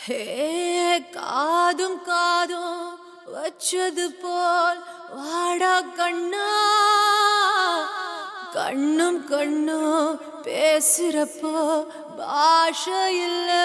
ஹே காதும் காதும் வச்சது போல் வாடா கண்ணா கண்ணும் கண்ணும் பேசுறப்போ பாஷை இல்லை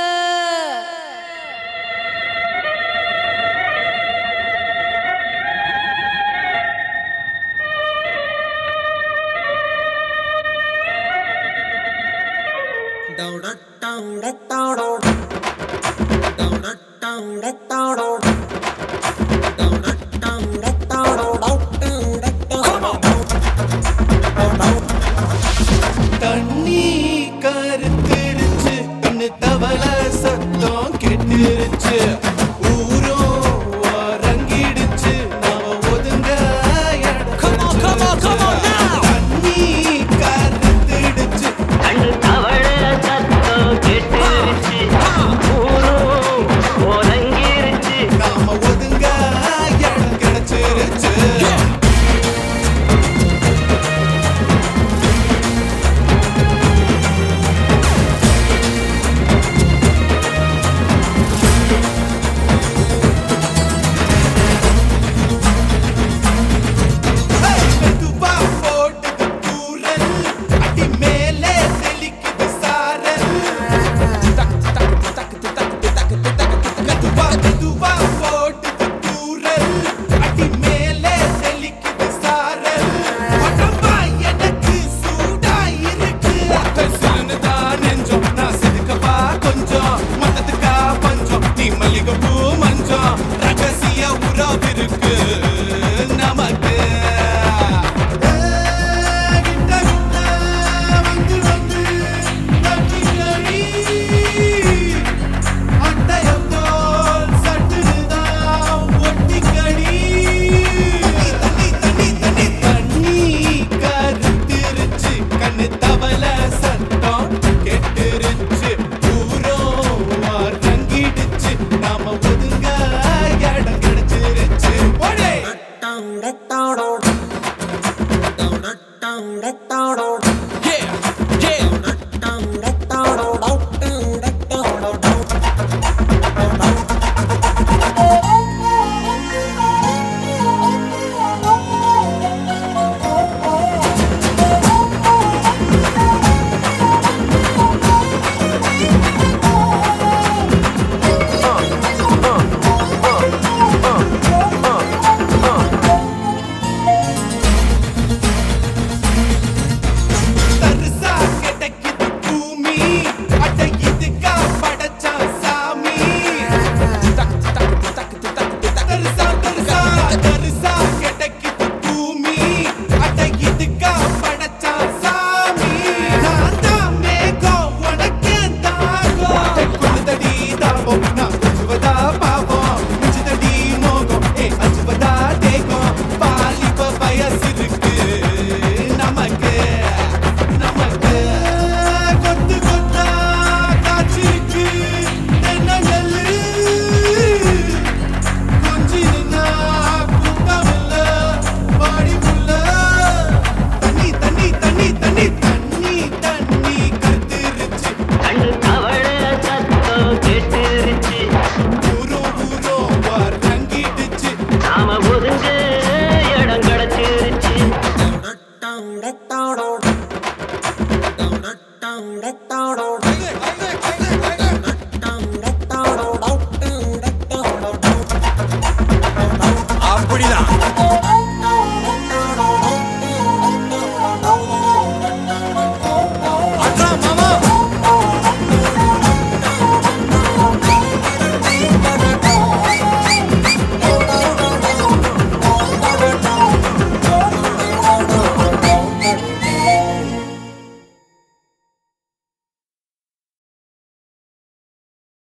தண்ணி கருத்துருச்சு கண்ணு தவள சத்தம் கெட்டுருச்சு ஊரும் அரங்கிடுச்சு நாம ஒதுங்க இடம் தண்ணி கருத்துடுச்சு கண்ணு தவழ சத்தம் கெட்டுருச்சு ஊரும் உறங்கிருச்சு நாம ஒதுங்க இடம் கிடைச்சிருச்சு மெதுவா போடுது தூரல் அடி மேலே தெளிக்குது சாரல் மெதுவா மெதுவா போடுது தூரல் அடி மேலே தெளிக்குது சாரல் உடம்பா எனக்கு சூடா இருக்கு சிலுன்னு தான் நெஞ்சம் நான் சிதுக்கப்பா கொஞ்சம்